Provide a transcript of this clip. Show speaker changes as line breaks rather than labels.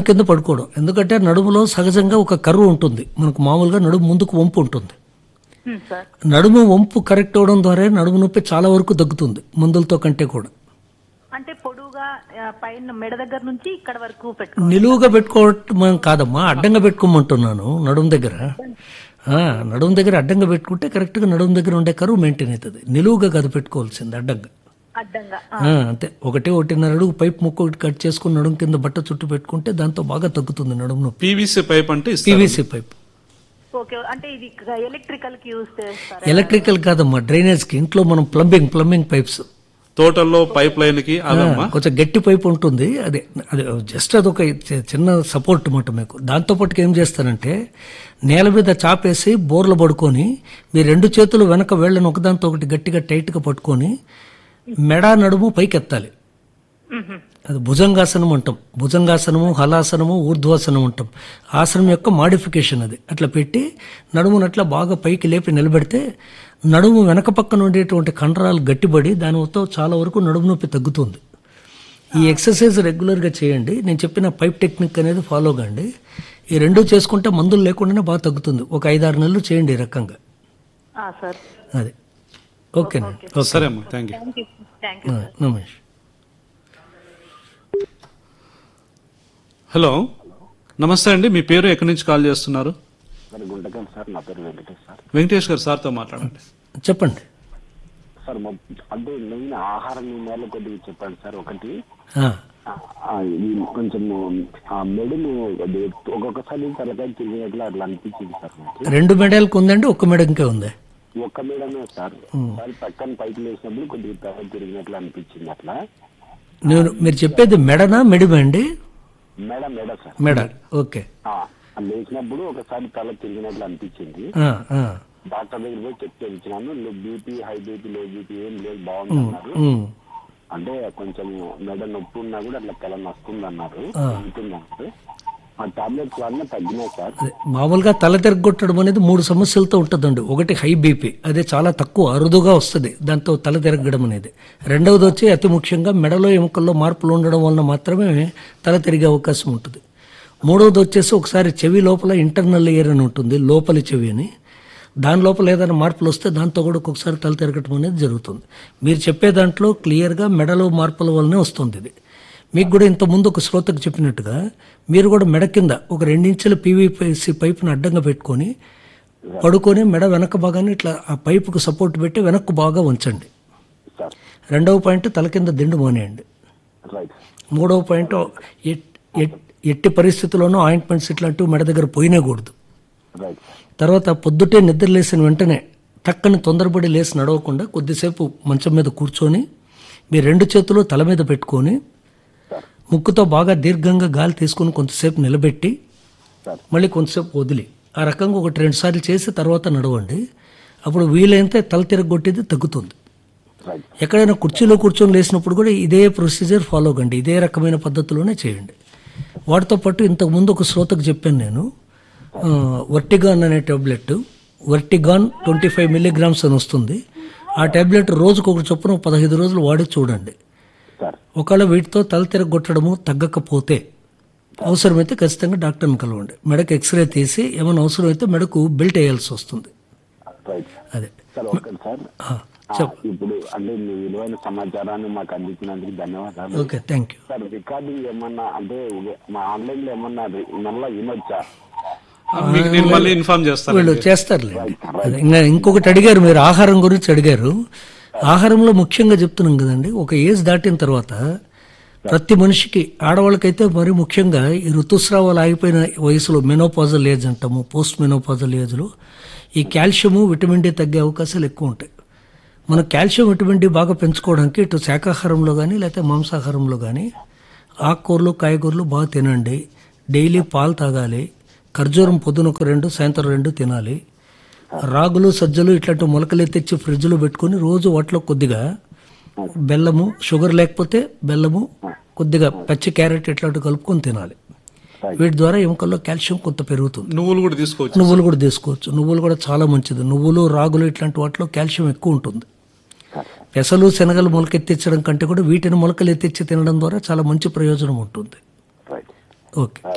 కింద పడుకోవడం ఎందుకంటే నడుములో సహజంగా ఒక కరువు ఉంటుంది మనకు మామూలుగా నడుము ముందుకు వంపు ఉంటుంది
ఉమ్, సార్
నడుము వంపు కరెక్ట్ అవడం ద్వారా నడుము నొప్పి చాలా వరకు తగ్గుతుంది మందులతో కంటే కూడా
అంటే పొడువుగా ఆ, పైన మెడ దగ్గర నుంచి ఇక్కడ వరకు పెట్టుకో
నిలువుగా పెట్టుకోవటం కాదమ్మా అడ్డంగా పెట్టుకోమంటున్నాను నడుము దగ్గర ఆ, నడుము దగ్గర అడ్డంగా పెట్టుకుంటే కరెక్ట్గా నడుము దగ్గర ఉండే కరువు మెయింటైన్ అవుతుంది నిలువుగా కాదు పెట్టుకోవాల్సింది అడ్డంగా
అడ్డంగా
ఆ, అంతే ఒకటి ఒకటిన్నర అడుగు పైప్ ముక్క ఒకటి కట్ చేసుకుని నడుము కింద బట్ట చుట్టూ పెట్టుకుంటే దాంతో బాగా తగ్గుతుంది నడుము నొప్పి
పీవీసీ పైప్ అంటే ఇస్తారు
పీవీసీ పైప్
ఓకే అంటే ఇది ఎలక్ట్రికల్ కి యూజ్ చేస్తారు
ఎలక్ట్రికల్ కాదమ్మా డ్రైనేజ్కి ఇంట్లో మనం ప్లంబింగ్ ప్లంబింగ్ పైప్స్
తోటల్లో పైప్ లైన్ కి అదమ్మా
కొంచెం గట్టి పైప్ ఉంటుంది అదే అది జస్ట్ అదొక చి- చిన్న సపోర్ట్ మాట మీకు దాంతో పాటుగా ఏం చేస్తానంటే నేల మీద చాపేసి బోర్లు పడుకొని మీ రెండు చేతులు వెనక వేళ్ళని ఒకదాంతో ఒకటి గట్టిగా టైట్గా పట్టుకొని మెడ నడుము పైకెత్తాలి
మ్మ్.
అది భుజంగాసనం అంటాం భుజంగాసనము హలాసనము ఊర్ధ్వాసనం అంటాం ఆసనం యొక్క మాడిఫికేషన్ అది అట్లా పెట్టి నడుమును అట్లా బాగా పైకి లేపి నిలబెడితే నడుము వెనక పక్కన ఉండేటువంటి కండరాలు గట్టిపడి దానితో చాలా వరకు నడుము నొప్పి తగ్గుతుంది ఈ ఎక్సర్సైజ్ రెగ్యులర్గా చేయండి నేను చెప్పిన పైప్ టెక్నిక్ అనేది ఫాలో కండి ఈ రెండు చేసుకుంటే మందులు లేకుండానే బాగా తగ్గుతుంది ఒక ఐదారు నెలలు చేయండి ఈ రకంగా
ఆ, సార్
అది ఓకేనండి ఓకే
సరే అమ్మా thank you
thank you thank you
Namesh
hello నమస్తే అండి మీ పేరు ఎక్కడి నుంచి కాల్ చేస్తున్నారు
సార్ గుంటకల్ సార్ నా పేరు వెంకటేష్ సార్
వెంకటేష్ గారు సార్తో మాట్లాడండి
చెప్పండి
సార్ మొ- అంటే మెయిన్ ఆహారం నిర్ణయాలు కొద్దిగా చెప్పండి సార్ ఒకటి
ఆ,
ఆ, ఆ, ఇది కొంచెం ఆ మెడులు అది ఒక్కొక్కసారి తలకాయ తిరిగినట్లు అట్లా అనిపించింది సార్ నాకు
రెండు మెడల్కి ఉందండి ఒక్క మెడ ఇంకే ఉంది
ఒక్క మేడమే సార్ సార్ పక్కన పైకి లేచినప్పుడు కొద్దిగా తల తిరిగినట్లు అనిపించింది అట్లా
నేను మీరు చెప్పేది మెడనా మెడిమా అండి
మెడ మెడ సార్
మెడ ఓకే
ఆ, ఆ లేచినప్పుడు ఒకసారి తల తిరిగినట్లు అనిపించింది
ఆ, ఆ,
డాక్టర్ దగ్గర పోయి చెక్ చేయించినాను BP high BP low BP ఏం లేదు బాగుంది అన్నారు
ఉమ్,
అంటే కొంచెం మెడ నొప్పి ఉన్నా కూడా అట్లా తల నొస్తుంది అన్నారు ఉంటుందన్నారు ఆ టాబ్లెట్స్ వాడినా తగ్గినాయి సార్
అదే మామూలుగా తల తిరగొట్టడం అనేది మూడు సమస్యలతో ఉంటుందండి ఒకటి హై బీపీ అదే చాలా తక్కువ అరుదుగా వస్తుంది దాంతో తల తిరగడం అనేది రెండవది వచ్చి అతి ముఖ్యంగా మెడలో ఎముకల్లో మార్పులు ఉండడం వలన మాత్రమే తల తిరిగే అవకాశం ఉంటుంది మూడవది వచ్చేసి ఒకసారి చెవి లోపల ఇంటర్నల్ ఇయర్ అని ఉంటుంది లోపలి చెవి అని దాని లోపల ఏదైనా మార్పులు వస్తే దాంతో కూడా ఒక్కొక్కసారి తల తిరగటం అనేది జరుగుతుంది మీరు చెప్పే దాంట్లో క్లియర్గా మెడలో మార్పుల వల్లనే వస్తుంది ఇది మీకు కూడా ఇంత ముందు ఒక శ్రోతకు చెప్పినట్టుగా మీరు కూడా మెడ కింద ఒక రెండించుల పీవీపీసీ పైపును అడ్డంగా పెట్టుకొని పడుకొని మెడ వెనక భాగాన్ని ఇట్లా ఆ పైపుకు సపోర్ట్ పెట్టి వెనక్కు బాగా ఉంచండి
సార్
రెండవ పాయింట్ తల కింద దిండు మానేయండి
రైట్
మూడవ పాయింట్ ఎట్- ఎట్- ఎట్టి పరిస్థితుల్లోనూ ఆయింట్మెంట్స్ ఇట్లాంటివి మెడ దగ్గర పోయినకూడదు
రైట్ సార్
తర్వాత పొద్దుటే నిద్ర లేసిన వెంటనే టక్కని తొందరపడి లేచి నడవకుండా కొద్దిసేపు మంచం మీద కూర్చొని మీ రెండు చేతులు తల మీద పెట్టుకొని
సార్
ముక్కుతో బాగా దీర్ఘంగా గాలి తీసుకొని కొంతసేపు నిలబెట్టి
సార్
మళ్ళీ కొంతసేపు వదిలి ఆ రకంగా ఒకటి రెండు సార్లు చేసి తర్వాత నడవండి అప్పుడు వీలైతే తల తిరగొట్టేది తగ్గుతుంది
రైట్
ఎక్కడైనా కుర్చీలో కూర్చొని లేచినప్పుడు కూడా ఇదే ప్రొసీజర్ ఫాలో కండి ఇదే రకమైన పద్ధతిలోనే చేయండి వాటితో పాటు ఇంతకు ముందు ఒక శ్రోతకు చెప్పాను నేను ఆ, వర్టిగాన్ అనే tablet Vertigon twenty five milligrams అని వస్తుంది ఆ టాబ్లెట్ రోజుకు ఒక చొప్పున ఒక పదహైదు రోజులు వాడి చూడండి
సార్
ఒకవేళ వీటితో తల తిరగొట్టడము తగ్గకపోతే అవసరమైతే ఖచ్చితంగా డాక్టర్ని కలవండి మెడకు ఎక్స్రే తీసి ఏమైనా అవసరమైతే మెడకు బెల్ట్ వేయాల్సి వస్తుంది
రైట్
అదే
సార్ ఒకటి సార్
ఆ,
ఆ,
చెప్పు
ఇప్పుడు అంటే మీ విలువైన సమాచారాన్ని మాకు అందించినందుకు ధన్యవాదాలు
okay thank you
sir recording ఏమన్నా అంటే ఇది మా ఆన్లైన్ లో ఏమన్నా రి- మళ్ళా వినొచ్చా
మీకు నేను మళ్ళీ ఇన్ఫార్మ్ చేస్తాను
వీళ్ళు చేస్తారులేండి అదే, ఇంకా ఇంకొకటి అడిగారు మీరు ఆహారం గురించి అడిగారు ఆహారంలో ముఖ్యంగా చెప్తున్నాం కదండి ఒక ఏజ్ దాటిన తర్వాత ప్రతి మనిషికి ఆడవాళ్ళకైతే మరి ముఖ్యంగా ఈ ఋతుస్రావాలు ఆగిపోయిన వయసులో మెనోపాజల్ ఏజ్ అంటాము పోస్ట్ మెనోపాజల్ ఏజ్లో ఈ కాల్షియము విటమిన్ డి తగ్గే అవకాశాలు ఎక్కువ ఉంటాయి మన కాల్షియం విటమిన్ డి బాగా పెంచుకోవడానికి ఇటు శాకాహారంలో కానీ లేకపోతే మాంసాహారంలో కానీ ఆకుకూరలు కాయగూరలు బాగా తినండి డైలీ పాలు తాగాలి ఖర్జూరం పొద్దున ఒక రెండు సాయంత్రం రెండు తినాలి రాగులు సజ్జలు ఇట్లాంటి మొలకలు తెచ్చి ఫ్రిడ్జ్లో పెట్టుకొని రోజు వాటిలో కొద్దిగా బెల్లము షుగర్ లేకపోతే బెల్లము కొద్దిగా పచ్చి క్యారెట్ ఇట్లాంటివి కలుపుకొని తినాలి వీటి ద్వారా ఎముకల్లో కాల్షియం కొంత పెరుగుతుంది
నువ్వులు కూడా తీసుకోవచ్చు
నువ్వులు కూడా తీసుకోవచ్చు నువ్వులు కూడా చాలా మంచిది నువ్వులు రాగులు ఇట్లాంటి వాటిలో కాల్షియం ఎక్కువ ఉంటుంది పెసలు శనగలు మొలకెత్తించడం కంటే కూడా వీటిని మొలకలు ఎత్తిచ్చి తినడం ద్వారా చాలా మంచి ప్రయోజనం ఉంటుంది
రైట్
ఓకే